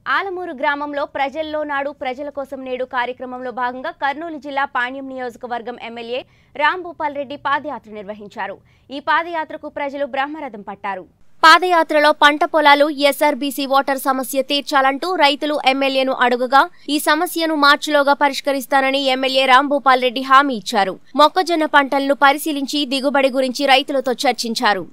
ఆలమూరు గ్రామంలో ప్రజల్లో నాడు ప్రజల కోసం నేడు కార్యక్రమంలో భాగంగా కర్నూలు జిల్లా పాణ్యం నియోజకవర్గం ఎమ్మెల్యే రాంభూపాల్ రెడ్డి పాదయాత్ర నిర్వహించారు ఈ పాదయాత్రకు ప్రజలు బ్రహ్మరథం పట్టారు పాదయాత్రలో పంట పొలాలు ఎస్ఆర్బీసీ వాటర్ సమస్య తీర్చాలంటూ రైతులు ఎమ్మెల్యేను అడుగగా ఈ సమస్యను మార్చిలోగా పరిష్కరిస్తానని ఎమ్మెల్యే రాంభూపాల్ రెడ్డి హామీ ఇచ్చారు మొక్కజొన్న పంటలను పరిశీలించి దిగుబడి గురించి రైతులతో చర్చించారు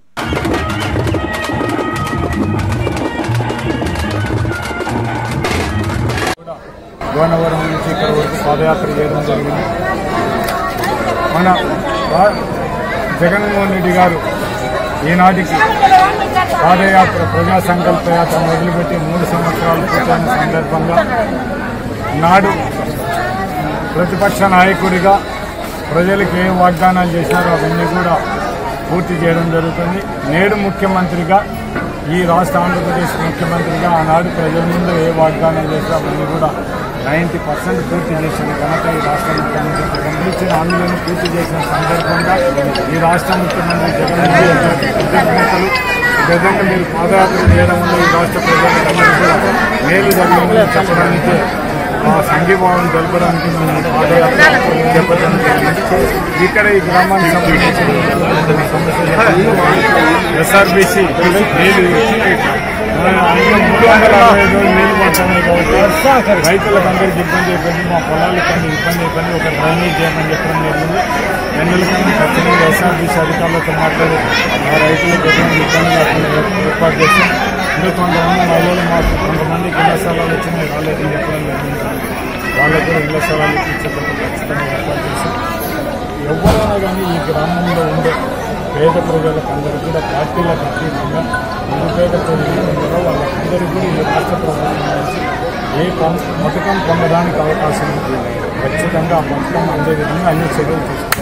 గోనవరం నుంచి ఇక్కడ వరకు పాదయాత్ర చేయడం జరిగింది మన రా- జగన్మోహన్ రెడ్డి గారు ఈనాటికి పాదయాత్ర ప్రజా సంకల్ప యాత్ర మొదలుపెట్టి మూడు సంవత్సరాలు పూర్తయిన సందర్భంగా నాడు ప్రతిపక్ష నాయకుడిగా ప్రజలకు ఏం వాగ్దానాలు చేశారో అవన్నీ కూడా పూర్తి చేయడం జరుగుతుంది నేడు ముఖ్యమంత్రిగా ఈ రాష్ట్ర ఆంధ్రప్రదేశ్ ముఖ్యమంత్రిగా ఆనాడు ప్రజల ముందు ఏ వాగ్దానం చేశారో అవన్నీ కూడా నైంటీ పర్సెంట్ పూర్తి చేసిన ఘనత ఈ రాష్ట్ర ముఖ్యమంత్రి జగన్ ఇచ్చిన హామీలను పూర్తి చేసిన సందర్భంగా ఈ రాష్ట్ర ముఖ్యమంత్రి జగన్మోహన్ రెడ్డి కృతజ్ఞతలు విధంగా మీరు పాదయాత్ర చేయడం వల్ల ఈ రాష్ట్ర ప్రజలందరూ కూడా మేలు జరిగిందని చెప్పడానికి ఆ సంఘీభావం తెలపడానికి మేము పాదయాత్ర చేపట్టడం జరిగింది ఇక్కడ ఈ గ్రామానికి సంబంధించిన సమస్యలు ఎస్ఆర్బీసీ నీళ్ళు అందులో మూడు వందల అరవై ఐదు రోజులు నీళ్లు పడుతున్నాయి కాబట్టి రైతులకు అందరికీ ఇబ్బంది అయిపోయింది మా పొలాలకు కొన్ని ఇబ్బంది అయిపోయింది ఒక డ్రైనేజ్ చేయమని చెప్పడం జరిగింది ఎన్నికలను ఖచ్చితంగా ఎస్ఆర్బీసీ అధికారులతో మాట్లాడి ఆ రైతులకు ఎటువంటి ఇబ్బంది లేకుండా ఏర్పాటు చేసి ఇంకా కొంతమంది మహిళలు మాకు కొంతమందికి ఇళ్ల స్థలాలు వచ్చినాయి వాళ్ళకి చెప్పడం జరిగింది వాళ్ళకు కూడా ఇళ్ల స్థలాలు ఇచ్చేటప్పుడు ఖచ్చితంగా ఏర్పాటు చేసి ఎవరైనా కానీ ఈ గ్రామంలో ఉండే పేద ప్రజలకు అందరికీ కూడా పార్టీలకు అతీతంగా నిరుపేద ప్రజలు ఉన్నారో వాళ్ళందరికీ కూడా ఈ రాష్ట్ర ప్రభుత్వం నుంచి ఏ పం- పథకం పొందడానికి అవకాశం ఉంది ఖచ్చితంగా ఆ పథకం అందే విధంగా అన్ని చర్యలు తీసుకుంటాం